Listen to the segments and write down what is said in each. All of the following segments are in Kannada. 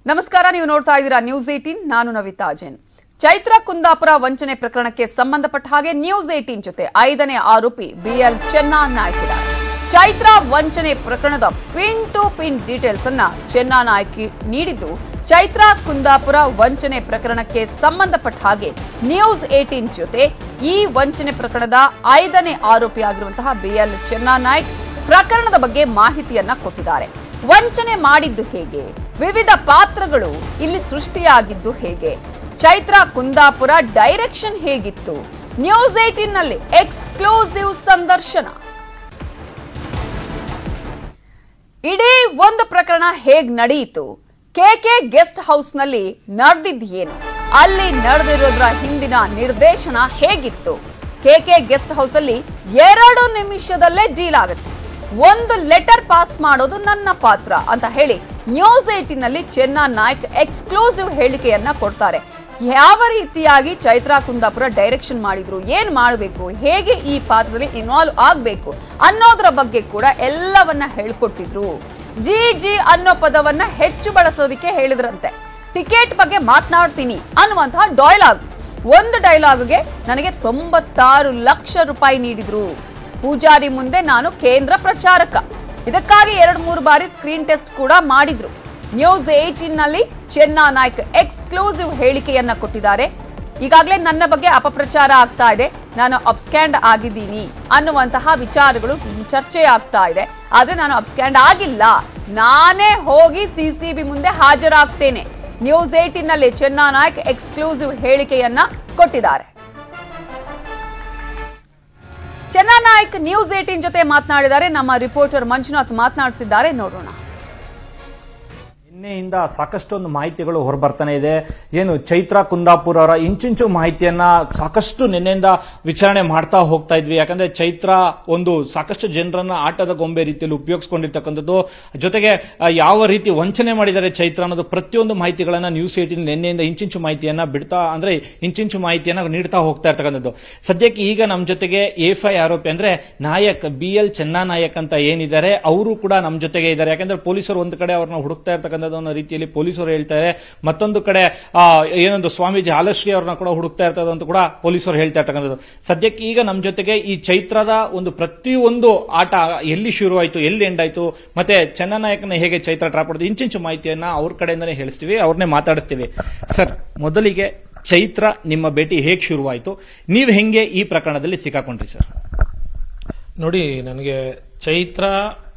ನಮಸ್ಕಾರ ನೀವು ನೋಡ್ತಾ ಇದ್ದೀರಾ ನ್ಯೂಸ್ ಏಟೀನ್ ನಾನು ನವಿತಾ ಜೈನ್ ಚೈತ್ರ ಕುಂದಾಪುರ ವಂಚನೆ ಪ್ರಕರಣಕ್ಕೆ ಸಂಬಂಧಪಟ್ಟ ಹಾಗೆ ನ್ಯೂಸ್ ಏಟೀನ್ ಜೊತೆ ಐದನೇ ಆರೋಪಿ ಬಿಎಲ್ ಚೆನ್ನಾ ನಾಯ್ಕ್ ಇದ್ದಾರೆ ಚೈತ್ರ ವಂಚನೆ ಪ್ರಕರಣದ ಪಿನ್ ಟು ಪಿನ್ ಡೀಟೇಲ್ಸ್ ಅನ್ನ ಚೆನ್ನಾ ನಾಯ್ಕ್ ನೀಡಿದ್ದು ಚೈತ್ರ ಕುಂದಾಪುರ ವಂಚನೆ ಪ್ರಕರಣಕ್ಕೆ ಸಂಬಂಧಪಟ್ಟ ಹಾಗೆ ನ್ಯೂಸ್ ಏಟೀನ್ ಜೊತೆ ಈ ವಂಚನೆ ಪ್ರಕರಣದ ಐದನೇ ಆರೋಪಿ ಆಗಿರುವಂತಹ ಬಿಎಲ್ ಚೆನ್ನಾ ನಾಯ್ಕ್ ಪ್ರಕರಣದ ಬಗ್ಗೆ ಮಾಹಿತಿಯನ್ನ ಕೊಟ್ಟಿದ್ದಾರೆ ವಂಚನೆ ಮಾಡಿದ್ದು ಹೇಗೆ ವಿವಿಧ ಪಾತ್ರಗಳು ಇಲ್ಲಿ ಸೃಷ್ಟಿಯಾಗಿದ್ದು ಹೇಗೆ ಚೈತ್ರ ಕುಂದಾಪುರ ಡೈರೆಕ್ಷನ್ ಹೇಗಿತ್ತು ನ್ಯೂಸ್ ಏಟೀನ್ ನಲ್ಲಿ ಎಕ್ಸ್ಕ್ಲೂಸಿವ್ ಸಂದರ್ಶನ ಇಡೀ ಒಂದು ಪ್ರಕರಣ ಹೇಗ್ ನಡೆಯಿತು ಕೆಕೆ ಗೆಸ್ಟ್ ಹೌಸ್ ನಲ್ಲಿ ನಡೆದಿದ್ ಏನು ಅಲ್ಲಿ ನಡೆದಿರೋದ್ರ ಹಿಂದಿನ ನಿರ್ದೇಶನ ಹೇಗಿತ್ತು ಕೆಕೆ ಗೆಸ್ಟ್ ಹೌಸ್ ಅಲ್ಲಿ ಎರಡು ನಿಮಿಷದಲ್ಲೇ ಡೀಲ್ ಆಗುತ್ತೆ ಒಂದು ಲೆಟರ್ ಪಾಸ್ ಮಾಡೋದು ನನ್ನ ಪಾತ್ರ ಅಂತ ಹೇಳಿ ನ್ಯೂಸ್ ಏಟಿನ್ ನಲ್ಲಿ ಚೆನ್ನಾ ನಾಯ್ಕ್ ಎಕ್ಸ್ಕ್ಲೂಸಿವ್ ಹೇಳಿಕೆಯನ್ನ ಕೊಡ್ತಾರೆ ಯಾವ ರೀತಿಯಾಗಿ ಚೈತ್ರಾ ಕುಂದಾಪುರ ಡೈರೆಕ್ಷನ್ ಮಾಡಿದ್ರು ಏನ್ ಮಾಡಬೇಕು ಹೇಗೆ ಈ ಪಾತ್ರದಲ್ಲಿ ಇನ್ವಾಲ್ವ್ ಆಗ್ಬೇಕು ಅನ್ನೋದ್ರ ಬಗ್ಗೆ ಕೂಡ ಎಲ್ಲವನ್ನ ಹೇಳ್ಕೊಟ್ಟಿದ್ರು ಜಿ ಜಿ ಅನ್ನೋ ಪದವನ್ನ ಹೆಚ್ಚು ಬಳಸೋದಿಕ್ಕೆ ಹೇಳಿದ್ರಂತೆ ಟಿಕೆಟ್ ಬಗ್ಗೆ ಮಾತನಾಡ್ತೀನಿ ಅನ್ನುವಂತಹ ಡೈಲಾಗ್ ಒಂದು ಡೈಲಾಗ್ಗೆ ನನಗೆ ತೊಂಬತ್ತಾರು ಲಕ್ಷ ರೂಪಾಯಿ ನೀಡಿದ್ರು ಪೂಜಾರಿ ಮುಂದೆ ನಾನು ಕೇಂದ್ರ ಪ್ರಚಾರಕ ಇದಕ್ಕಾಗಿ ಎರಡು ಮೂರು ಬಾರಿ ಸ್ಕ್ರೀನ್ ಟೆಸ್ಟ್ ಕೂಡ ಮಾಡಿದ್ರು ನ್ಯೂಸ್ ಏಟೀನ್ ನಲ್ಲಿ ಚೆನ್ನಾ ನಾಯ್ಕ್ ಎಕ್ಸ್ಕ್ಲೂಸಿವ್ ಹೇಳಿಕೆಯನ್ನ ಕೊಟ್ಟಿದ್ದಾರೆ ಈಗಾಗಲೇ ನನ್ನ ಬಗ್ಗೆ ಅಪಪ್ರಚಾರ ಆಗ್ತಾ ಇದೆ ನಾನು ಅಬ್ಸ್ಕ್ಯಾಂಡ್ ಆಗಿದ್ದೀನಿ ಅನ್ನುವಂತಹ ವಿಚಾರಗಳು ಚರ್ಚೆ ಆಗ್ತಾ ಇದೆ ಆದ್ರೆ ನಾನು ಅಬ್ಸ್ಕ್ಯಾಂಡ್ ಆಗಿಲ್ಲ ನಾನೇ ಹೋಗಿ ಸಿಸಿಬಿ ಮುಂದೆ ಹಾಜರಾಗ್ತೇನೆ ನ್ಯೂಸ್ ಏಟೀನ್ ನಲ್ಲಿ ಚೆನ್ನಾ ನಾಯ್ಕ್ ಎಕ್ಸ್ಕ್ಲೂಸಿವ್ ಹೇಳಿಕೆಯನ್ನ ಕೊಟ್ಟಿದ್ದಾರೆ ಚೆನ್ನಾ ನಾಯ್ಕ್ ನ್ಯೂಸ್ ಏಟೀನ್ ಜೊತೆ ಮಾತನಾಡಿದ್ದಾರೆ ನಮ್ಮ ರಿಪೋರ್ಟರ್ ಮಂಜುನಾಥ್ ಮಾತನಾಡಿಸಿದ್ದಾರೆ ನೋಡೋಣ ನಿನ್ನೆಯಿಂದ ಸಾಕಷ್ಟೊಂದು ಮಾಹಿತಿಗಳು ಹೊರಬರ್ತಾನೆ ಇದೆ ಏನು ಚೈತ್ರ ಕುಂದಾಪುರ ಅವರ ಇಂಚಿಂಚು ಮಾಹಿತಿಯನ್ನ ಸಾಕಷ್ಟು ನಿನ್ನೆಯಿಂದ ವಿಚಾರಣೆ ಮಾಡ್ತಾ ಹೋಗ್ತಾ ಇದ್ವಿ ಯಾಕಂದ್ರೆ ಚೈತ್ರ ಒಂದು ಸಾಕಷ್ಟು ಜನರನ್ನ ಆಟದ ಗೊಂಬೆ ರೀತಿಯಲ್ಲಿ ಉಪಯೋಗಿಸ್ಕೊಂಡಿರ್ತಕ್ಕಂಥದ್ದು ಜೊತೆಗೆ ಆ, ಯಾವ ರೀತಿ ವಂಚನೆ ಮಾಡಿದ್ದಾರೆ ಚೈತ್ರ ಅನ್ನೋದು ಪ್ರತಿಯೊಂದು ಮಾಹಿತಿಗಳನ್ನ ನ್ಯೂಸ್ ಏಟಿನ್ ನಿನ್ನೆಯಿಂದ ಇಂಚಿಂಚು ಮಾಹಿತಿಯನ್ನ ಬಿಡ್ತಾ ಅಂದ್ರೆ ಇಂಚಿಂಚು ಮಾಹಿತಿಯನ್ನ ನೀಡ್ತಾ ಹೋಗ್ತಾ ಇರ್ತಕ್ಕಂಥದ್ದು ಸದ್ಯಕ್ಕೆ ಈಗ ನಮ್ಮ ಜೊತೆಗೆ ಎಫ್ಐ ಆರೋಪಿ ಅಂದ್ರೆ ನಾಯಕ್ ಬಿ ಎಲ್ ಚೆನ್ನಾ ನಾಯಕ್ ಅಂತ ಏನಿದ್ದಾರೆ ಅವರು ಕೂಡ ನಮ್ಮ ಜೊತೆಗೆ ಇದ್ದಾರೆ ಯಾಕಂದ್ರೆ ಪೊಲೀಸರು ಒಂದು ಕಡೆ ಅವ್ರನ್ನ ಹುಡುಕ್ತಾ ಇರ್ತಕ್ಕಂಥದ್ದು ಅನ್ನೋ ರೀತಿಯಲ್ಲಿ ಪೊಲೀಸರು ಹೇಳ್ತಾರೆ ಮತ್ತೊಂದು ಕಡೆ ಆ, ಏನೊಂದು ಸ್ವಾಮೀಜಿ ಆಲಶ್ರೀ ಅವ್ರನ್ನ ಕೂಡ ಹುಡುಕ್ತಾ ಇರ್ತದೆ ಅಂತ ಕೂಡ ಪೊಲೀಸರು ಹೇಳ್ತಾ ಇರ್ತಕ್ಕಂಥದ್ದು ಸದ್ಯಕ್ಕೆ ಈಗ ನಮ್ಮ ಜೊತೆಗೆ ಈ ಚೈತ್ರದ ಒಂದು ಪ್ರತಿಯೊಂದು ಆಟ ಎಲ್ಲಿ ಶುರು ಆಯ್ತು ಎಲ್ಲಿ ಎಂಡ್ ಆಯ್ತು ಮತ್ತೆ ಚೆನ್ನನಾಯಕನ ಹೇಗೆ ಚೈತ್ರ ಟ್ರಾಪ್ ಹೊಡೆದು ಇಂಚಿಂಚು ಮಾಹಿತಿಯನ್ನ ಅವ್ರ ಕಡೆಯಿಂದನೇ ಹೇಳಿಸ್ತೀವಿ ಅವ್ರನ್ನೇ ಮಾತಾಡಿಸ್ತೀವಿ ಸರ್ ಮೊದಲಿಗೆ ಚೈತ್ರ ನಿಮ್ಮ ಭೇಟಿ ಹೇಗೆ ಶುರುವಾಯಿತು ನೀವು ಹೆಂಗೆ ಈ ಪ್ರಕರಣದಲ್ಲಿ ಸಿಕ್ಕಾಕೊಂಡ್ರಿ ಸರ್ ನೋಡಿ ನನಗೆ ಚೈತ್ರ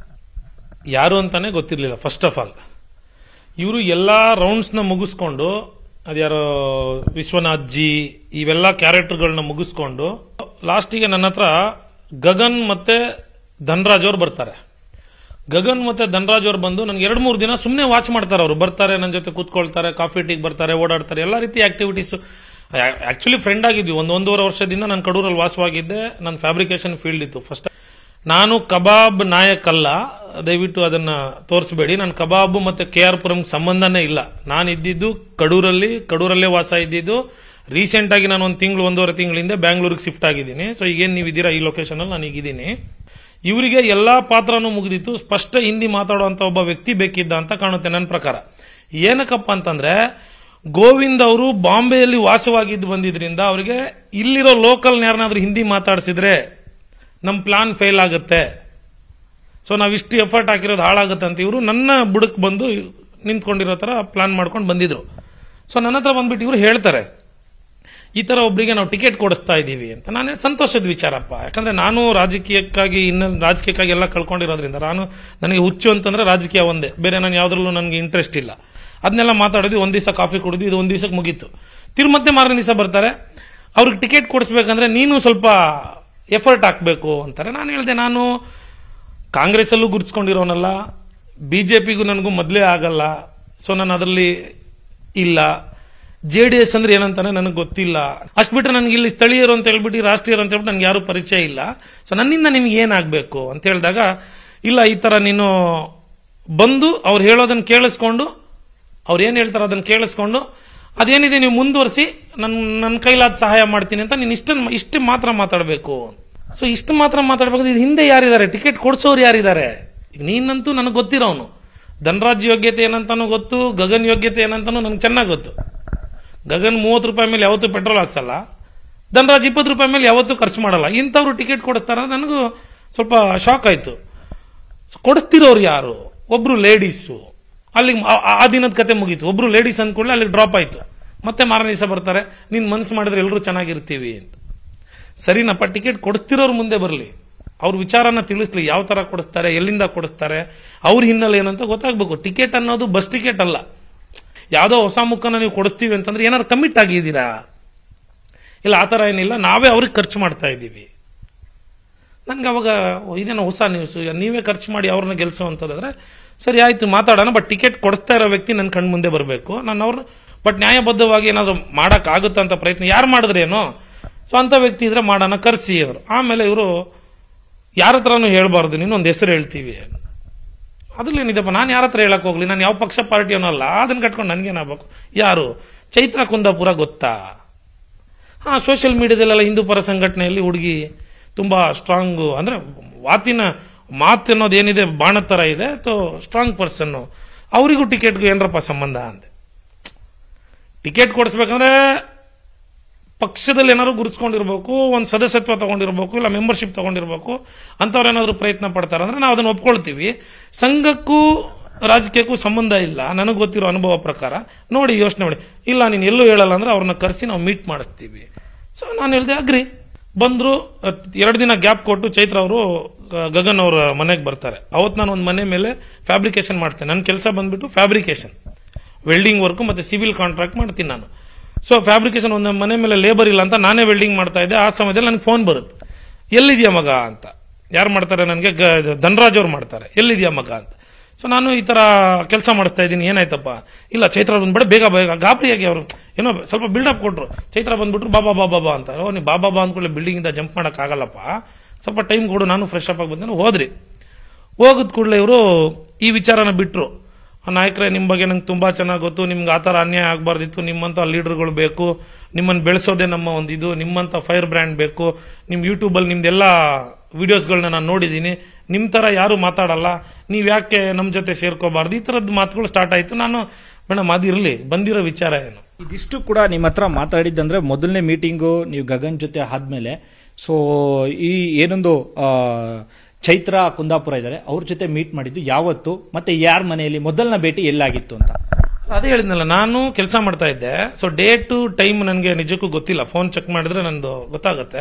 ಯಾರು ಅಂತಾನೆ ಗೊತ್ತಿರಲಿಲ್ಲ ಫಸ್ಟ್ ಆಫ್ ಆಲ್ ಇವರು ಎಲ್ಲ ರೌಂಡ್ಸ್ನ ಮುಗಿಸ್ಕೊಂಡು ಅದ್ಯಾರೋ ವಿಶ್ವನಾಥ್ ಜಿ ಇವೆಲ್ಲ ಕ್ಯಾರೆಕ್ಟರ್ಗಳನ್ನ ಮುಗಿಸ್ಕೊಂಡು ಲಾಸ್ಟಿಗೆ ನನ್ನ ಹತ್ರ ಗಗನ್ ಮತ್ತೆ ಧನ್ರಾಜ್ ಅವ್ರು ಬರ್ತಾರೆ ಗಗನ್ ಮತ್ತೆ ಧನ್ರಾಜ್ ಅವ್ರು ಬಂದು ನನಗೆ ಎರಡು ಮೂರು ದಿನ ಸುಮ್ಮನೆ ವಾಚ್ ಮಾಡ್ತಾರೆ ಅವರು ಬರ್ತಾರೆ ನನ್ನ ಜೊತೆ ಕೂತ್ಕೊಳ್ತಾರೆ ಕಾಫಿ ಟೀಗೆ ಬರ್ತಾರೆ ಓಡಾಡ್ತಾರೆ ಎಲ್ಲ ರೀತಿ ಆಕ್ಟಿವಿಟೀಸ್ ಆಕ್ಚುಲಿ ಫ್ರೆಂಡ್ ಆಗಿದ್ವಿ ಒಂದು ಒಂದೂವರೆ ವರ್ಷದಿಂದ ನಾನು ಕಡೂರಲ್ಲಿ ವಾಸವಾಗಿದ್ದೆ ನನ್ನ ಫ್ಯಾಬ್ರಿಕೇಶನ್ ಫೀಲ್ಡ್ ಇತ್ತು ಫಸ್ಟ್ ನಾನು ಕಬಾಬ್ ನಾಯಕ್ ಅಲ್ಲ ದಯವಿಟ್ಟು ಅದನ್ನ ತೋರಿಸಬೇಡಿ ನಾನು ಕಬಾಬ್ ಮತ್ತೆ ಕೆ ಆರ್ ಪುರಂ ಸಂಬಂಧನೇ ಇಲ್ಲ ನಾನು ಇದ್ದಿದ್ದು ಕಡೂರಲ್ಲಿ ಕಡೂರಲ್ಲೇ ವಾಸ ಇದ್ದಿದ್ದು ರೀಸೆಂಟ್ ಆಗಿ ನಾನು ಒಂದು ತಿಂಗಳು ಒಂದೂವರೆ ತಿಂಗಳಿಂದ ಬ್ಯಾಂಗ್ಳೂರಿಗೆ ಶಿಫ್ಟ್ ಆಗಿದ್ದೀನಿ ಸೊ ಈಗೇನು ನೀವು ಇದ್ದೀರಾ ಈ ಲೊಕೇಶನ್ ಅಲ್ಲಿ ನಾನು ಈಗಿದ್ದೀನಿ ಇವರಿಗೆ ಎಲ್ಲಾ ಪಾತ್ರನೂ ಮುಗಿದಿತ್ತು ಸ್ಪಷ್ಟ ಹಿಂದಿ ಮಾತಾಡುವಂತ ಒಬ್ಬ ವ್ಯಕ್ತಿ ಬೇಕಿದ್ದ ಅಂತ ಕಾಣುತ್ತೆ ನನ್ನ ಪ್ರಕಾರ ಏನಕ್ಕಪ್ಪ ಅಂತಂದ್ರೆ ಗೋವಿಂದ್ ಅವರು ಬಾಂಬೆಯಲ್ಲಿ ವಾಸವಾಗಿದ್ದು ಬಂದಿದ್ರಿಂದ ಅವರಿಗೆ ಇಲ್ಲಿರೋ ಲೋಕಲ್ ಯಾರನ್ನಾದ್ರೂ ಹಿಂದಿ ಮಾತಾಡಿಸಿದ್ರೆ ನಮ್ಮ ಪ್ಲಾನ್ ಫೇಲ್ ಆಗುತ್ತೆ ಸೊ ನಾವು ಇಷ್ಟು ಎಫರ್ಟ್ ಹಾಕಿರೋದು ಹಾಳಾಗುತ್ತೆ ಅಂತ ಇವರು ನನ್ನ ಬುಡಕ್ ಬಂದು ನಿಂತ್ಕೊಂಡಿರೋ ತರ ಪ್ಲಾನ್ ಮಾಡ್ಕೊಂಡು ಬಂದಿದ್ರು ಸೊ ನನ್ನ ಹತ್ರ ಬಂದ್ಬಿಟ್ಟು ಇವರು ಹೇಳ್ತಾರೆ ಈ ತರ ಒಬ್ಬರಿಗೆ ನಾವು ಟಿಕೆಟ್ ಕೊಡಿಸ್ತಾ ಇದ್ದೀವಿ ಅಂತ ನಾನೇ ಸಂತೋಷದ ವಿಚಾರಪ್ಪ ಯಾಕಂದ್ರೆ ನಾನು ರಾಜಕೀಯಕ್ಕಾಗಿ ಇನ್ನ ರಾಜಕೀಯಕ್ಕಾಗಿ ಎಲ್ಲ ಕಳ್ಕೊಂಡಿರೋದ್ರಿಂದ ನಾನು ನನಗೆ ಹುಚ್ಚು ಅಂತಂದ್ರೆ ರಾಜಕೀಯ ಒಂದೇ ಬೇರೆ ನಾನು ಯಾವ್ದ್ರಲ್ಲೂ ನನಗೆ ಇಂಟ್ರೆಸ್ಟ್ ಇಲ್ಲ ಅದನ್ನೆಲ್ಲ ಮಾತಾಡಿದ್ವಿ ಒಂದ್ ದಿವಸ ಕಾಫಿ ಕುಡಿದ್ವಿ ಇದು ಒಂದ್ ದಿವಸಕ್ಕೆ ಮುಗೀತು ತಿರು ಮತ್ತೆ ಮಾರನೇ ದಿವಸ ಬರ್ತಾರೆ ಅವ್ರಿಗೆ ಟಿಕೆಟ್ ಕೊಡಿಸ್ಬೇಕಂದ್ರೆ ನೀನು ಸ್ವಲ್ಪ ಎಫರ್ಟ್ ಹಾಕ್ಬೇಕು ಅಂತಾರೆ ನಾನು ಹೇಳಿದೆ ನಾನು ಕಾಂಗ್ರೆಸ್ ಅಲ್ಲೂ ಗುರುತಿಸ್ಕೊಂಡಿರೋನಲ್ಲ ಬಿಜೆಪಿಗೂ ನನಗೂ ಮೊದಲೇ ಆಗಲ್ಲ ಸೊ ನಾನು ಅದರಲ್ಲಿ ಇಲ್ಲ ಜೆ ಡಿ ಎಸ್ ಅಂದ್ರೆ ಏನಂತಾನೆ ನನಗೆ ಗೊತ್ತಿಲ್ಲ ಅಷ್ಟು ಬಿಟ್ರೆ ನನಗೆ ಇಲ್ಲಿ ಸ್ಥಳೀಯರು ಅಂತ ಹೇಳ್ಬಿಟ್ಟು ರಾಷ್ಟ್ರೀಯರು ಅಂತ ಹೇಳ್ಬಿಟ್ಟು ನನಗೆ ಯಾರು ಪರಿಚಯ ಇಲ್ಲ ಸೊ ನನ್ನಿಂದ ನಿಮ್ಗೆ ಏನಾಗಬೇಕು ಅಂತ ಹೇಳಿದಾಗ ಇಲ್ಲ ಈ ತರ ನೀನು ಬಂದು ಅವ್ರು ಹೇಳೋದನ್ನ ಕೇಳಿಸ್ಕೊಂಡು ಅವ್ರು ಏನ್ ಹೇಳ್ತಾರೆ ಅದನ್ನ ಕೇಳಿಸ್ಕೊಂಡು ಅದೇನಿದೆ ನೀವು ಮುಂದುವರಿಸಿ ನನ್ನ ನನ್ನ ಕೈಲಾದ ಸಹಾಯ ಮಾಡ್ತೀನಿ ಅಂತ ನೀನು ಇಷ್ಟ ಇಷ್ಟು ಮಾತ್ರ ಮಾತಾಡಬೇಕು ಸೊ ಇಷ್ಟು ಮಾತ್ರ ಮಾತಾಡ್ಬೇಕು ಇದು ಹಿಂದೆ ಯಾರಿದ್ದಾರೆ ಟಿಕೆಟ್ ಕೊಡ್ಸೋರು ಯಾರಿದ್ದಾರೆ ಈಗ ನೀನಂತೂ ನನಗೆ ಗೊತ್ತಿರೋನು ಧನರಾಜ್ ಯೋಗ್ಯತೆ ಏನಂತಾನು ಗೊತ್ತು ಗಗನ್ ಯೋಗ್ಯತೆ ಏನಂತಾನು ನನಗೆ ಚೆನ್ನಾಗಿ ಗೊತ್ತು ಗಗನ್ ಮೂವತ್ತು ರೂಪಾಯಿ ಮೇಲೆ ಯಾವತ್ತೂ ಪೆಟ್ರೋಲ್ ಹಾಕ್ಸಲ್ಲ ಧನರಾಜ್ ಇಪ್ಪತ್ತು ರೂಪಾಯಿ ಮೇಲೆ ಯಾವತ್ತೂ ಖರ್ಚು ಮಾಡಲ್ಲ ಇಂಥವ್ರು ಟಿಕೆಟ್ ಕೊಡಿಸ್ತಾರೆ ಅಂದ್ರೆ ನನಗೂ ಸ್ವಲ್ಪ ಶಾಕ್ ಆಯ್ತು ಕೊಡಿಸ್ತಿರೋರು ಯಾರು ಒಬ್ರು ಲೇಡೀಸು ಅಲ್ಲಿಗೆ ಆ- ಆ ದಿನದ ಕತೆ ಮುಗೀತು ಒಬ್ರು ಲೇಡೀಸ್ ಅಂದ್ಕೊಳ್ಳಿ ಅಲ್ಲಿಗೆ ಡ್ರಾಪ್ ಆಯ್ತು ಮತ್ತೆ ಮಾರನೇ ದಿವಸ ಬರ್ತಾರೆ ನೀನ್ ಮನ್ಸು ಮಾಡಿದ್ರೆ ಎಲ್ಲರೂ ಚೆನ್ನಾಗಿರ್ತೀವಿ ಅಂತ ಸರಿನಪ್ಪ ಟಿಕೆಟ್ ಕೊಡಿಸ್ತಿರೋರು ಮುಂದೆ ಬರಲಿ ಅವ್ರ ವಿಚಾರನ ತಿಳಿಸ್ಲಿ ಯಾವ ತರ ಕೊಡಿಸ್ತಾರೆ ಎಲ್ಲಿಂದ ಕೊಡಿಸ್ತಾರೆ ಅವ್ರ ಹಿನ್ನೆಲೆ ಏನಂತ ಗೊತ್ತಾಗ್ಬೇಕು ಟಿಕೆಟ್ ಅನ್ನೋದು ಬಸ್ ಟಿಕೆಟ್ ಅಲ್ಲ ಯಾವುದೋ ಹೊಸ ಮುಖನ ನೀವು ಕೊಡಿಸ್ತೀವಿ ಅಂತಂದ್ರೆ ಏನಾದ್ರು ಕಮಿಟ್ ಆಗಿದ್ದೀರಾ ಇಲ್ಲ ಆ ಥರ ಏನಿಲ್ಲ ನಾವೇ ಅವ್ರಿಗೆ ಖರ್ಚು ಮಾಡ್ತಾ ಇದ್ದೀವಿ ನನ್ಗೆ ಅವಾಗ ಓ, ಇದೇನೋ ಹೊಸ ನ್ಯೂಸ್ ನೀವೇ ಖರ್ಚು ಮಾಡಿ ಅವ್ರನ್ನ ಗೆಲ್ಸೋವಂಥದ್ದಾದ್ರೆ ಸರಿ ಆಯ್ತು ಮಾತಾಡೋಣ ಬಟ್ ಟಿಕೆಟ್ ಕೊಡಿಸ್ತಾ ಇರೋ ವ್ಯಕ್ತಿ ನನ್ನ ಕಣ್ಣು ಮುಂದೆ ಬರಬೇಕು ನಾನು ಅವ್ರನ್ನ ಬಟ್ ನ್ಯಾಯಬದ್ಧವಾಗಿ ಏನಾದ್ರು ಮಾಡಕ್ ಆಗುತ್ತಾ ಅಂತ ಪ್ರಯತ್ನ ಯಾರು ಮಾಡಿದ್ರೇನೋ ಸೊ ಅಂತ ವ್ಯಕ್ತಿ ಇದ್ರೆ ಮಾಡೋಣ ಕರ್ಸಿ ಅವರು ಆಮೇಲೆ ಇವರು ಯಾರ ಹತ್ರನೂ ಹೇಳ್ಬಾರ್ದು ನೀನು ಒಂದು ಹೆಸರು ಹೇಳ್ತೀವಿ ಅದ್ರಲ್ಲೇನಿದೆಪ್ಪ ನಾನು ಯಾರ ಹತ್ರ ಹೇಳಕ್ ಹೋಗ್ಲಿ ನಾನು ಯಾವ ಪಕ್ಷ ಪಾರ್ಟಿಯೋನೂ ಅಲ್ಲ ಅದನ್ನ ಕಟ್ಕೊಂಡು ನನ್ಗೇನಾಗಬೇಕು ಯಾರು ಚೈತ್ರ ಕುಂದಾಪುರ ಗೊತ್ತಾ ಹಾ ಸೋಷಿಯಲ್ ಮೀಡಿಯಾದಲ್ಲೆಲ್ಲ ಹಿಂದೂ ಪರ ಸಂಘಟನೆಯಲ್ಲಿ ಹುಡುಗಿ ತುಂಬಾ ಸ್ಟ್ರಾಂಗ್ ಅಂದ್ರೆ ಮಾತಿನ ಮಾತು ಅನ್ನೋದು ಏನಿದೆ ಬಾಣ ತರ ಇದೆ ತೋ ಸ್ಟ್ರಾಂಗ್ ಪರ್ಸನ್ ಅವರಿಗೂ ಟಿಕೆಟ್ಗೂ ಏನರಪ್ಪ ಸಂಬಂಧ ಅಂದೆ ಟಿಕೆಟ್ ಕೊಡಿಸ್ಬೇಕಂದ್ರೆ ಪಕ್ಷದಲ್ಲಿ ಏನಾದ್ರು ಗುರುತಿಸ್ಕೊಂಡಿರ್ಬೇಕು ಒಂದು ಸದಸ್ಯತ್ವ ತಗೊಂಡಿರ್ಬೇಕು ಇಲ್ಲ ಮೆಂಬರ್ಶಿಪ್ ತಗೊಂಡಿರ್ಬೇಕು ಅಂಥವ್ರು ಏನಾದ್ರು ಪ್ರಯತ್ನ ಪಡ್ತಾರೆ ಅಂದ್ರೆ ನಾವು ಅದನ್ನ ಒಪ್ಕೊಳ್ತೀವಿ ಸಂಘಕ್ಕೂ ರಾಜಕೀಯಕ್ಕೂ ಸಂಬಂಧ ಇಲ್ಲ ನನಗೆ ಗೊತ್ತಿರೋ ಅನುಭವ ಪ್ರಕಾರ ನೋಡಿ ಯೋಚನೆ ಮಾಡಿ ಇಲ್ಲ ನೀನು ಎಲ್ಲೂ ಹೇಳಲ್ಲ ಅಂದ್ರೆ ಅವ್ರನ್ನ ಕರೆಸಿ ನಾವು ಮೀಟ್ ಮಾಡಿಸ್ತೀವಿ ಸೊ ನಾನು ಹೇಳಿದೆ ಅಗ್ರಿ ಬಂದ್ರು ಎರಡು ದಿನ ಗ್ಯಾಪ್ ಕೊಟ್ಟು ಚೈತ್ರ ಅವರು ಗಗನ್ ಅವರ ಮನೆಗೆ ಬರ್ತಾರೆ ಅವತ್ತು ನಾನು ಒಂದು ಮನೆ ಮೇಲೆ ಫ್ಯಾಬ್ರಿಕೇಶನ್ ಮಾಡ್ತೇನೆ ನನ್ನ ಕೆಲಸ ಬಂದ್ಬಿಟ್ಟು ಫ್ಯಾಬ್ರಿಕೇಶನ್ ವೆಲ್ಡಿಂಗ್ ವರ್ಕ್ ಮತ್ತೆ ಸಿವಿಲ್ ಕಾಂಟ್ರಾಕ್ಟ್ ಮಾಡ್ತೀನಿ ನಾನು ಸೊ ಫ್ಯಾಬ್ರಿಕೇಶನ್ ಒಂದು ಮನೆ ಮೇಲೆ ಲೇಬರ್ ಇಲ್ಲ ಅಂತ ನಾನೇ ವೆಲ್ಡಿಂಗ್ ಮಾಡ್ತಾ ಇದ್ದೆ ಆ ಸಮಯದಲ್ಲಿ ನನಗೆ ಫೋನ್ ಬರುತ್ತೆ ಎಲ್ಲಿದೆಯಾ ಮಗ ಅಂತ ಯಾರು ಮಾಡ್ತಾರೆ ನನಗೆ ಧನರಾಜ್ ಅವ್ರು ಮಾಡ್ತಾರೆ ಎಲ್ಲಿದೆಯಾ ಮಗ ಅಂತ ಸೊ ನಾನು ಈ ತರ ಕೆಲಸ ಮಾಡಿಸ್ತಾ ಇದ್ದೀನಿ ಏನಾಯ್ತಪ್ಪ ಇಲ್ಲ ಚೈತ್ರ ಬಂದ್ಬಿಡ ಬೇಗ ಬೇಗ ಗಾಬರಿಯಾಗಿ ಅವರು ಏನೋ ಸ್ವಲ್ಪ ಬಿಲ್ಡಪ್ ಕೊಟ್ರು ಚೈತ್ರ ಬಂದ್ಬಿಟ್ರು ಬಾಬಾ ಬಾಬಾ ಬಾ ಅಂತ ಓ ನೀವು ಬಾಬಾ ಬಾ ಅಂದ್ಕೊಳ್ಳಿ ಬಿಲ್ಡಿಂಗ್ ಇಂದ ಜಂಪ್ ಮಾಡಕ್ ಆಗಲ್ಲಪ್ಪ ಸ್ವಲ್ಪ ಟೈಮ್ ಕೊಡು ನಾನು ಫ್ರೆಶ್ ಅಪ್ ಆಗಿ ಬಂದೇನು ಹೋದ್ರಿ ಹೋಗಿದ ಕೂಡಲೇ ಇವರು ಈ ವಿಚಾರನ ಬಿಟ್ರು ಆ ನಾಯಕರೇ ನಿಮ್ಮ ಬಗ್ಗೆ ನಂಗೆ ತುಂಬಾ ಚೆನ್ನಾಗಿ ಗೊತ್ತು ನಿಮ್ಗೆ ಆ ಥರ ಅನ್ಯಾಯ ಆಗಬಾರ್ದಿತ್ತು ನಿಮ್ಮಂಥ ಲೀಡರ್ಗಳು ಬೇಕು ನಿಮ್ಮನ್ನು ಬೆಳೆಸೋದೇ ನಮ್ಮ ಒಂದು ಇದು ನಿಮ್ಮಂಥ ಫೈರ್ ಬ್ರ್ಯಾಂಡ್ ಬೇಕು ನಿಮ್ಮ ಯೂಟ್ಯೂಬಲ್ಲಿ ನಿಮ್ದೆಲ್ಲ ವಿಡಿಯೋಸ್ಗಳನ್ನ ನಾನು ನೋಡಿದ್ದೀನಿ ನಿಮ್ಮ ಥರ ಯಾರು ಮಾತಾಡಲ್ಲ ನೀವು ಯಾಕೆ ನಮ್ಮ ಜೊತೆ ಸೇರ್ಕೋಬಾರ್ದು ಈ ಥರದ್ದು ಮಾತುಗಳು ಸ್ಟಾರ್ಟ್ ಆಯಿತು ನಾನು ಮೇಡಮ್ ಅದಿರಲಿ ಬಂದಿರೋ ವಿಚಾರ ಏನು ಇದಿಷ್ಟು ಕೂಡ ನಿಮ್ಮ ಹತ್ರ ಮಾತಾಡಿದ್ದಂದ್ರೆ ಮೊದಲನೇ ಮೀಟಿಂಗು ನೀವು ಗಗನ್ ಜೊತೆ ಆದ್ಮೇಲೆ ಸೊ ಈ ಏನೊಂದು ಆ, ಚೈತ್ರ ಕುಂದಾಪುರ ಇದ್ದಾರೆ ಅವ್ರ ಜೊತೆ ಮೀಟ್ ಮಾಡಿದ್ದು ಯಾವತ್ತು ಮತ್ತೆ ಯಾರ ಮನೆಯಲ್ಲಿ ಮೊದಲನ ಭೇಟಿ ಎಲ್ಲಾಗಿತ್ತು ಅಂತ ಅದೇ ಹೇಳಿದ್ನಲ್ಲ ನಾನು ಕೆಲಸ ಮಾಡ್ತಾ ಇದ್ದೆ ಸೊ ಡೇ ಟು ಟೈಮ್ ನನಗೆ ನಿಜಕ್ಕೂ ಗೊತ್ತಿಲ್ಲ ಫೋನ್ ಚೆಕ್ ಮಾಡಿದ್ರೆ ನಂದು ಗೊತ್ತಾಗುತ್ತೆ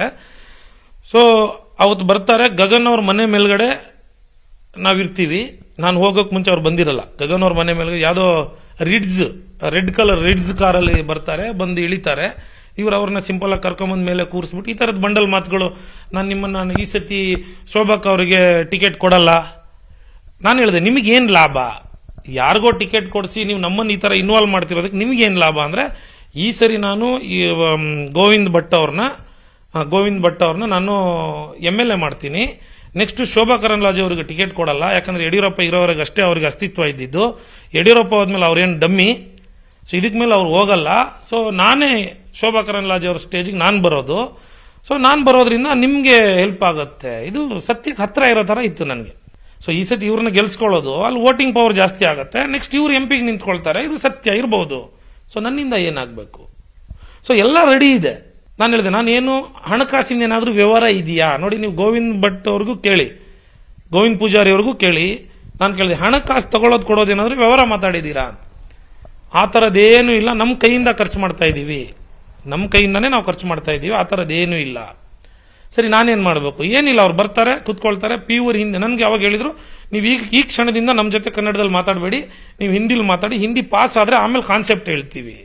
ಸೊ ಅವತ್ತು ಬರ್ತಾರೆ ಗಗನ್ ಅವ್ರ ಮನೆ ಮೇಲ್ಗಡೆ ನಾವಿರ್ತೀವಿ ನಾನು ಹೋಗೋಕ್ ಮುಂಚೆ ಅವ್ರು ಬಂದಿರಲ್ಲ ಗಗನ್ ಅವ್ರ ಮನೆ ಮೇಲ್ಗಡೆ ಯಾವುದೋ ರಿಡ್ಸ್ ರೆಡ್ ಕಲರ್ ರಿಡ್ಸ್ ಕಾರಲ್ಲಿ ಬರ್ತಾರೆ ಬಂದು ಇಳಿತಾರೆ ಇವ್ರು ಅವ್ರನ್ನ ಸಿಂಪಲ್ ಆಗಿ ಕರ್ಕೊಂಬಂದ್ ಮೇಲೆ ಕೂರಿಸ್ಬಿಟ್ಟು ಈ ತರದ ಬಂಡಲ್ ಮಾತುಗಳು ನಾನು ನಿಮ್ಮನ್ನ ನಾನು ಈ ಸತಿ ಶೋಭಾಕ್ ಅವರಿಗೆ ಟಿಕೆಟ್ ಕೊಡಲ್ಲ ನಾನು ಹೇಳಿದೆ ನಿಮಗೇನು ಲಾಭ ಯಾರಿಗೋ ಟಿಕೆಟ್ ಕೊಡಿಸಿ ನೀವು ನಮ್ಮನ್ನು ಈ ಥರ ಇನ್ವಾಲ್ವ್ ಮಾಡ್ತಿರೋದಕ್ಕೆ ನಿಮಗೇನು ಲಾಭ ಅಂದರೆ ಈ ಸರಿ ನಾನು ಈ ಮ್, ಗೋವಿಂದ್ ಭಟ್ ಅವ್ರನ್ನ ಆ, ಗೋವಿಂದ್ ಭಟ್ ಅವ್ರನ್ನ ನಾನು ಎಮ್ ಎಲ್ ಎ ಮಾಡ್ತೀನಿ ನೆಕ್ಸ್ಟ್ ಶೋಭಾ ಕರಂದ್ಲಾಜೆ ಅವರಿಗೆ ಟಿಕೆಟ್ ಕೊಡಲ್ಲ ಯಾಕಂದ್ರೆ ಯಡಿಯೂರಪ್ಪ ಇರೋವರೆಗೆ ಅಷ್ಟೇ ಅವ್ರಿಗೆ ಅಸ್ತಿತ್ವ ಇದ್ದಿದ್ದು ಯಡಿಯೂರಪ್ಪ ಹೋದ್ಮೇಲೆ ಅವ್ರೇನು ಡಮ್ಮಿ ಸೊ ಇದಕ್ಕೆ ಮೇಲೆ ಅವ್ರು ಹೋಗಲ್ಲ ಸೊ ನಾನೇ ಶೋಭಾ ಕರಂದ್ಲಾಜೆ ಅವ್ರ ಸ್ಟೇಜಿಗೆ ನಾನು ಬರೋದು ಸೊ ನಾನು ಬರೋದ್ರಿಂದ ನಿಮಗೆ ಹೆಲ್ಪ್ ಆಗುತ್ತೆ ಇದು ಸತ್ಯಕ್ಕೆ ಹತ್ರ ಇರೋ ಥರ ಇತ್ತು ನನಗೆ ಸೊ ಈ ಸತಿ ಇವ್ರನ್ನ ಗೆಲ್ಸ್ಕೊಳ್ಳೋದು ಅಲ್ಲಿ ವೋಟಿಂಗ್ ಪವರ್ ಜಾಸ್ತಿ ಆಗುತ್ತೆ ನೆಕ್ಸ್ಟ್ ಇವ್ರು ಎಂ ಪಿಗೆ ನಿಂತ್ಕೊಳ್ತಾರೆ ಇದು ಸತ್ಯ ಇರಬಹುದು ಸೊ ನನ್ನಿಂದ ಏನಾಗಬೇಕು ಸೊ ಎಲ್ಲ ರೆಡಿ ಇದೆ ನಾನು ಹೇಳಿದೆ ನಾನು ಏನು ಹಣಕಾಸಿನ ಏನಾದರೂ ವ್ಯವಹಾರ ಇದೆಯಾ ನೋಡಿ ನೀವು ಗೋವಿಂದ್ ಭಟ್ ಅವ್ರಿಗೂ ಕೇಳಿ ಗೋವಿಂದ್ ಪೂಜಾರಿ ಅವ್ರಿಗೂ ಕೇಳಿ ನಾನು ಕೇಳಿದೆ ಹಣಕಾಸು ತಗೊಳ್ಳೋದು ಕೊಡೋದೇನಾದ್ರೂ ವ್ಯವಹಾರ ಮಾತಾಡಿದ್ದೀರಾ ಅಂತ ಆ ಥರದ್ದೇನು ಇಲ್ಲ ನಮ್ಮ ಕೈಯಿಂದ ಖರ್ಚು ಮಾಡ್ತಾ ಇದ್ದೀವಿ ನಮ್ಮ ಕೈಯಿಂದನೇ ನಾವು ಖರ್ಚು ಮಾಡ್ತಾ ಇದ್ದೀವಿ ಆ ಥರದ್ದೇನೂ ಇಲ್ಲ ಸರಿ ನಾನೇನು ಮಾಡಬೇಕು ಏನಿಲ್ಲ ಅವ್ರು ಬರ್ತಾರೆ ಕುತ್ಕೊಳ್ತಾರೆ ಪಿ ಊರ್ ಹಿಂದೆ ನನಗೆ ಯಾವಾಗ ಹೇಳಿದ್ರು ನೀವು ಈಗ ಈ ಕ್ಷಣದಿಂದ ನಮ್ಮ ಜೊತೆ ಕನ್ನಡದಲ್ಲಿ ಮಾತಾಡಬೇಡಿ ನೀವು ಹಿಂದಿಲಿ ಮಾತಾಡಿ ಹಿಂದಿ ಪಾಸ್ ಆದರೆ ಆಮೇಲೆ ಕಾನ್ಸೆಪ್ಟ್ ಹೇಳ್ತೀವಿ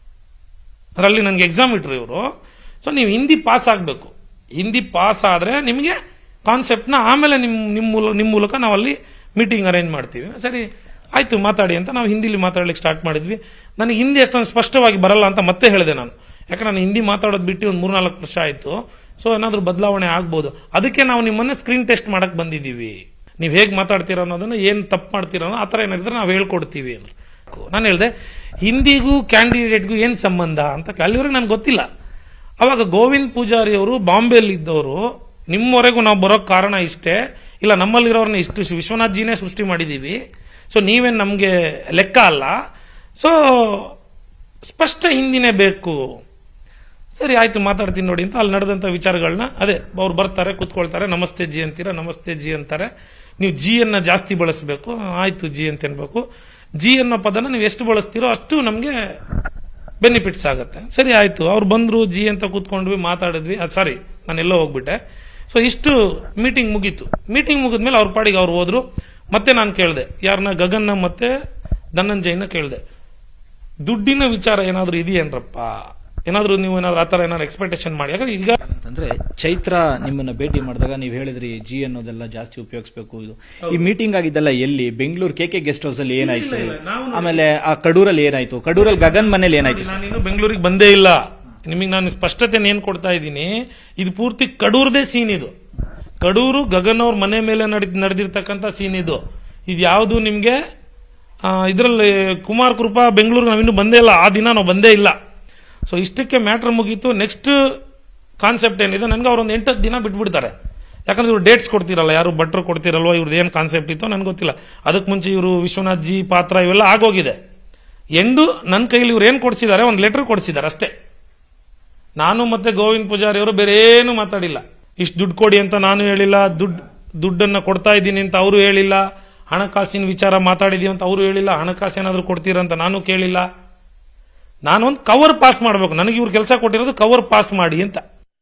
ಅದರಲ್ಲಿ ನನಗೆ ಎಕ್ಸಾಮ್ ಇಟ್ರು ಇವರು ಸೊ ನೀವು ಹಿಂದಿ ಪಾಸ್ ಆಗಬೇಕು ಹಿಂದಿ ಪಾಸ್ ಆದರೆ ನಿಮಗೆ ಕಾನ್ಸೆಪ್ಟ್ನ ಆಮೇಲೆ ನಿಮ್ಮ ನಿಮ್ಮ ಮೂಲ ನಿಮ್ಮ ಮೂಲಕ ನಾವು ಅಲ್ಲಿ ಮೀಟಿಂಗ್ ಅರೇಂಜ್ ಮಾಡ್ತೀವಿ ಸರಿ ಆಯ್ತು ಮಾತಾಡಿ ಅಂತ ನಾವು ಹಿಂದಿಲಿ ಮಾತಾಡ್ಲಿಕ್ಕೆ ಸ್ಟಾರ್ಟ್ ಮಾಡಿದ್ವಿ ನನಗೆ ಹಿಂದಿ ಅಷ್ಟೊಂದು ಸ್ಪಷ್ಟವಾಗಿ ಬರಲ್ಲ ಅಂತ ಮತ್ತೆ ಹೇಳಿದೆ ನಾನು ಯಾಕಂದ್ರೆ ನಾನು ಹಿಂದಿ ಮಾತಾಡೋದು ಬಿಟ್ಟು ಒಂದು ಮೂರ್ನಾಲ್ಕು ವರ್ಷ ಆಯಿತು ಸೊ ಏನಾದರೂ ಬದಲಾವಣೆ ಆಗ್ಬೋದು ಅದಕ್ಕೆ ನಾವು ನಿಮ್ಮನ್ನ ಸ್ಕ್ರೀನ್ ಟೆಸ್ಟ್ ಮಾಡಕ್ ಬಂದಿದ್ದೀವಿ ನೀವು ಹೇಗೆ ಮಾತಾಡ್ತೀರ ಅನ್ನೋದನ್ನ ಏನು ತಪ್ಪು ಮಾಡ್ತೀರ ಅನ್ನೋ ಆ ಥರ ಏನಾದ್ರೆ ನಾವು ಹೇಳ್ಕೊಡ್ತೀವಿ ಅಂದ್ರೆ ನಾನು ಹೇಳಿದೆ ಹಿಂದಿಗೂ ಕ್ಯಾಂಡಿಡೇಟ್ಗೂ ಏನು ಸಂಬಂಧ ಅಂತ ಅಲ್ಲಿವರೆಗೆ ನನಗೆ ಗೊತ್ತಿಲ್ಲ ಅವಾಗ ಗೋವಿಂದ್ ಪೂಜಾರಿ ಅವರು ಬಾಂಬೆಯಲ್ಲಿ ಇದ್ದವರು ನಿಮ್ಮವರೆಗೂ ನಾವು ಬರೋಕ್ ಕಾರಣ ಇಷ್ಟೇ ಇಲ್ಲ ನಮ್ಮಲ್ಲಿರೋರ್ನ ಇಷ್ಟು ವಿಶ್ವನಾಥ್ ಜಿನೇ ಸೃಷ್ಟಿ ಮಾಡಿದೀವಿ ಸೊ ನೀವೇನು ನಮಗೆ ಲೆಕ್ಕ ಅಲ್ಲ ಸೊ ಸ್ಪಷ್ಟ ಹಿಂದಿನೇ ಬೇಕು ಸರಿ ಆಯ್ತು ಮಾತಾಡ್ತೀನಿ ನೋಡಿ ಅಂತ ಅಲ್ಲಿ ನಡೆದಂಥ ವಿಚಾರಗಳನ್ನ ಅದೇ ಅವ್ರು ಬರ್ತಾರೆ ಕೂತ್ಕೊಳ್ತಾರೆ ನಮಸ್ತೆ ಜಿ ಅಂತೀರಾ ನಮಸ್ತೆ ಜಿ ಅಂತಾರೆ ನೀವು ಜಿ ಅನ್ನ ಜಾಸ್ತಿ ಬಳಸಬೇಕು ಆಯ್ತು ಜಿ ಅಂತ ಅನ್ಬೇಕು ಜಿ ಅನ್ನೋ ಪದನ ನೀವು ಎಷ್ಟು ಬಳಸ್ತೀರೋ ಅಷ್ಟು ನಮಗೆ ಬೆನಿಫಿಟ್ಸ್ ಆಗುತ್ತೆ ಸರಿ ಆಯ್ತು ಅವ್ರು ಬಂದ್ರು ಜಿ ಅಂತ ಕೂತ್ಕೊಂಡ್ವಿ ಮಾತಾಡಿದ್ವಿ ಅದು ಸಾರಿ ನಾನು ಎಲ್ಲೋ ಹೋಗ್ಬಿಟ್ಟೆ ಸೊ ಇಷ್ಟು ಮೀಟಿಂಗ್ ಮುಗೀತು ಮೀಟಿಂಗ್ ಮುಗಿದ್ಮೇಲೆ ಅವ್ರ ಪಾಡಿಗೆ ಅವ್ರು ಹೋದ್ರು ಮತ್ತೆ ನಾನು ಕೇಳಿದೆ ಯಾರನ್ನ ಗಗನ್ನ ಮತ್ತೆ ಧನಂಜಯನ ಕೇಳಿದೆ ದುಡ್ಡಿನ ವಿಚಾರ ಏನಾದ್ರು ಇದೆಯೇನ್ರಪ್ಪ ಏನಾದ್ರು ನೀವು ಏನಾದ್ರು ಆತರ ಏನಾದ್ರು ಎಕ್ಸ್ಪೆಕ್ಟೇಷನ್ ಮಾಡಿ ಯಾಕಂದ್ರೆ ಈಗ ಅಂತಂದ್ರೆ ಚೈತ್ರ ನಿಮ್ಮನ್ನ ಭೇಟಿ ಮಾಡಿದಾಗ ನೀವು ಹೇಳಿದ್ರಿ ಜಿ ಅನ್ನೋದೆಲ್ಲ ಜಾಸ್ತಿ ಉಪಯೋಗಿಸ್ಬೇಕು ಇದು ಈ ಮೀಟಿಂಗ್ ಆಗಿದ್ದೆಲ್ಲ ಎಲ್ಲಿ Bengaluru K K guest house ಅಲ್ಲಿ ಏನಾಯ್ತು ಆಮೇಲೆ ಆ ಕಡೂರಲ್ಲಿ ಏನಾಯ್ತು ಕಡೂರಲ್ಲಿ ಗಗನ್ ಮನೇಲಿ ಏನಾಯ್ತು ನಾನು ಇನ್ನು ಬೆಂಗಳೂರಿಗೆ ಬಂದೇ ಇಲ್ಲ ನಿಮಗೆ ನಾನು ಸ್ಪಷ್ಟತೆ ಏನ್ ಕೊಡ್ತಾ ಇದ್ದೀನಿ ಇದು ಪೂರ್ತಿ ಕಡೂರ್ದೇ ಸೀನ್ ಇದು ಕಡೂರು ಗಗನ್ ಅವ್ರ ಮನೆ ಮೇಲೆ ನಡೆದ್ ನಡೆದಿರ್ತಕ್ಕಂಥ ಸೀನ್ ಇದು ಇದು ಯಾವುದು ನಿಮ್ಗೆ ಇದರಲ್ಲಿ ಕುಮಾರ್ ಕೃಪಾ ಬೆಂಗಳೂರು ನಾವಿನ್ನು ಬಂದೇ ಇಲ್ಲ ಆ ದಿನ ನಾವು ಬಂದೇ ಇಲ್ಲ ಸೊ ಇಷ್ಟಕ್ಕೆ ಮ್ಯಾಟ್ರ್ ಮುಗೀತು ನೆಕ್ಸ್ಟ್ ಕಾನ್ಸೆಪ್ಟ್ ಏನಿದೆ ನನಗೆ ಅವ್ರೊಂದು ಎಂಟತ್ತು ದಿನ ಬಿಟ್ಬಿಡ್ತಾರೆ ಯಾಕಂದ್ರೆ ಇವ್ರು ಡೇಟ್ಸ್ ಕೊಡ್ತಿರಲ್ಲ ಯಾರು ಭಟ್ರು ಕೊಡ್ತಿರಲ್ವ ಇವ್ರದ್ದು ಏನು ಕಾನ್ಸೆಪ್ಟ್ ಇತ್ತೋ ನನಗೆ ಗೊತ್ತಿಲ್ಲ ಅದಕ್ಕೆ ಮುಂಚೆ ಇವರು ವಿಶ್ವನಾಥ್ ಜಿ ಪಾತ್ರ ಇವೆಲ್ಲ ಆಗೋಗಿದೆ ಎಂಡು ನನ್ನ ಕೈಲಿ ಇವ್ರು ಏನು ಕೊಡ್ಸಿದ್ದಾರೆ ಒಂದು ಲೆಟರ್ ಕೊಡ್ಸಿದ್ದಾರೆ ಅಷ್ಟೇ ನಾನು ಮತ್ತೆ ಗೋವಿಂದ್ ಪೂಜಾರಿ ಅವರು ಬೇರೆ ಏನು ಮಾತಾಡಿಲ್ಲ ಇಷ್ಟು ದುಡ್ಡು ಕೊಡಿ ಅಂತ ನಾನು ಹೇಳಿಲ್ಲ ದುಡ್ಡು ದುಡ್ಡನ್ನ ಕೊಡ್ತಾ ಇದ್ದೀನಿ ಅಂತ ಅವರು ಹೇಳಿಲ್ಲ ಹಣಕಾಸಿನ ವಿಚಾರ ಮಾತಾಡಿದೀವಿ ಅಂತ ಅವರು ಹೇಳಿಲ್ಲ ಹಣಕಾಸು ಏನಾದ್ರು ಕೊಡ್ತೀರಂತ ನಾನು ಕೇಳಿಲ್ಲ ನಾನೊಂದು ಕವರ್ ಪಾಸ್ ಮಾಡಬೇಕು ನನಗೆ ಇವ್ರು ಕೆಲಸ ಕೊಟ್ಟಿರೋದು ಕವರ್ ಪಾಸ್ ಮಾಡಿ ಅಂತ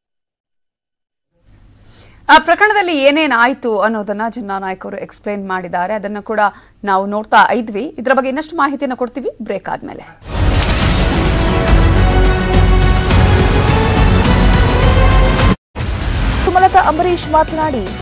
ಆ ಪ್ರಕರಣದಲ್ಲಿ ಏನೇನಾಯ್ತು ಅನ್ನೋದನ್ನ ನಾಯ್ಕ ಅವರು ಎಕ್ಸ್ಪ್ಲೇನ್ ಮಾಡಿದ್ದಾರೆ ಅದನ್ನ ಕೂಡ ನಾವು ನೋಡ್ತಾ ಇದ್ವಿ ಇದರ ಬಗ್ಗೆ ಇನ್ನಷ್ಟು ಮಾಹಿತಿಯನ್ನು ಕೊಡ್ತೀವಿ ಬ್ರೇಕ್ ಆದ್ಮೇಲೆ ಸುಮಲತಾ ಅಂಬರೀಶ್ ಮಾತನಾಡಿ